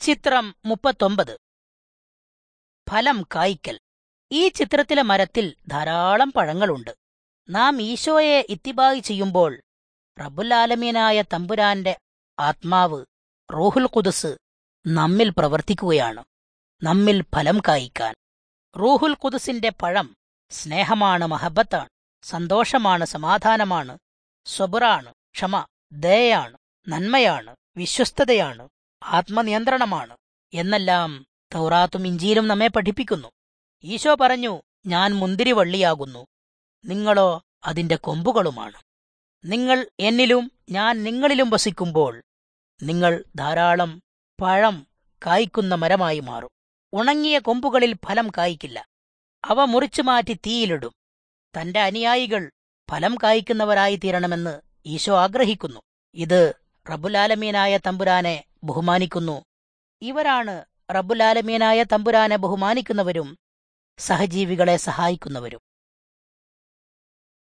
ചിത്രം മുപ്പത്തൊമ്പത് ഫലം കായ്ക്കൽ ഈ ചിത്രത്തിലെ മരത്തിൽ ധാരാളം പഴങ്ങളുണ്ട് നാം ഈശോയെ ഇത്തിബായി ചെയ്യുമ്പോൾ റബ്ബുലാലമീനായ തമ്പുരാന്റെ ആത്മാവ് റൂഹുൽ കുദസ് നമ്മിൽ പ്രവർത്തിക്കുകയാണ് നമ്മിൽ ഫലം കായ്ക്കാൻ റൂഹുൽ കുദസിന്റെ പഴം സ്നേഹമാണ് മഹബത്താണ് സന്തോഷമാണ് സമാധാനമാണ് സ്വബുറാണ് ക്ഷമ ദയയാണ് നന്മയാണ് വിശ്വസ്തതയാണ് ആത്മനിയന്ത്രണമാണ് എന്നെല്ലാം തൗറാത്തും ഇഞ്ചിയിലും നമ്മെ പഠിപ്പിക്കുന്നു ഈശോ പറഞ്ഞു ഞാൻ മുന്തിരിവള്ളിയാകുന്നു നിങ്ങളോ അതിന്റെ കൊമ്പുകളുമാണ് നിങ്ങൾ എന്നിലും ഞാൻ നിങ്ങളിലും വസിക്കുമ്പോൾ നിങ്ങൾ ധാരാളം പഴം കായ്ക്കുന്ന മരമായി മാറും ഉണങ്ങിയ കൊമ്പുകളിൽ ഫലം കായ്ക്കില്ല അവ മുറിച്ചു മാറ്റി തീയിലിടും തന്റെ അനുയായികൾ ഫലം കായ്ക്കുന്നവരായി തീരണമെന്ന് ഈശോ ആഗ്രഹിക്കുന്നു ഇത് റബ്ബുലാലമീനായ തമ്പുരാനെ ബഹുമാനിക്കുന്നു ഇവരാണ് റബ്ബുലാലമീനായ തമ്പുരാനെ ബഹുമാനിക്കുന്നവരും സഹജീവികളെ സഹായിക്കുന്നവരും